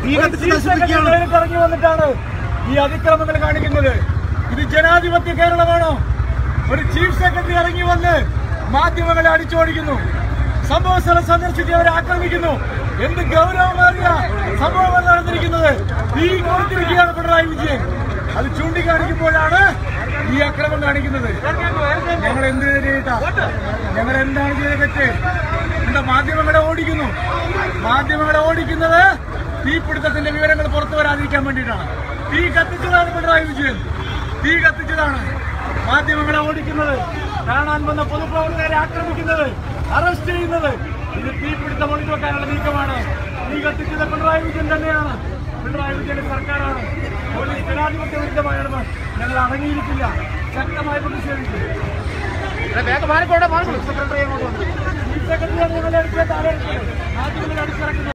തീ ഒരു കത്തിച്ച് ചീഫ് സെക്രട്ടറി നശിപ്പിക്കുകയാണ് നേരിട്ട് ഇറങ്ങി വന്നിട്ടാണ് ഈ അതിക്രമങ്ങൾ കാണിക്കുന്നത് ഇത് ജനാധിപത്യ കേരളമാണോ ഒരു ചീഫ് സെക്രട്ടറി ഇറങ്ങി വന്ന് മാധ്യമങ്ങളെ അടിച്ചോടിക്കുന്നു സംഭവ സ്ഥലം സന്ദർശിച്ച് അവരെ ആക്രമിക്കുന്നു എന്ത് ഗൗരവമേറിയ സംഭവങ്ങൾ നടന്നിരിക്കുന്നത് തീ കൊടുത്തിരിക്കുകയാണ് പിണറായി വിജയൻ അത് ചൂണ്ടിക്കാണിക്കുമ്പോഴാണ് ഈ അക്രമം കാണിക്കുന്നത് ഞങ്ങൾ എന്ത് ചെയ്തിട്ടാ ഞങ്ങൾ എന്താണ് ചെയ്ത തെറ്റ് എന്താ മാധ്യമങ്ങളെ ഓടിക്കുന്നു മാധ്യമങ്ങളെ ഓടിക്കുന്നത് തീപിടുത്തത്തിന്റെ വിവരങ്ങൾ പുറത്തു വരാതിരിക്കാൻ വേണ്ടിയിട്ടാണ് തീ കത്തിച്ചതാണ് പിണറായി വിജയൻ തീ കത്തിച്ചതാണ് മാധ്യമങ്ങളെ ഓടിക്കുന്നത് കാണാൻ വന്ന പൊതുപ്രവർത്തകരെ ആക്രമിക്കുന്നത് അറസ്റ്റ് ചെയ്യുന്നത് ഇത് തീപിടുത്തം ഒളിച്ചു വെക്കാനുള്ള നീക്കമാണ് തീ കത്തിച്ചത് പിണറായി വിജയൻ തന്നെയാണ് പിണറായി വിജയന്റെ സർക്കാരാണ് പോലീസ് ജനാധിപത്യ വിരുദ്ധമാണെന്ന് ഞങ്ങൾ അടങ്ങിയിരിക്കില്ല ശക്തമായി പ്രതിഷേധിക്കും സെക്രട്ടറി അങ്ങോട്ട് വന്നു. ചീഫ് സെക്രട്ടറിയാണ് ഞങ്ങളെ അടിച്ചത് താഴെ ഇറക്കിയത്. മാധ്യമങ്ങളെ അടിച്ചിറക്കുന്നത്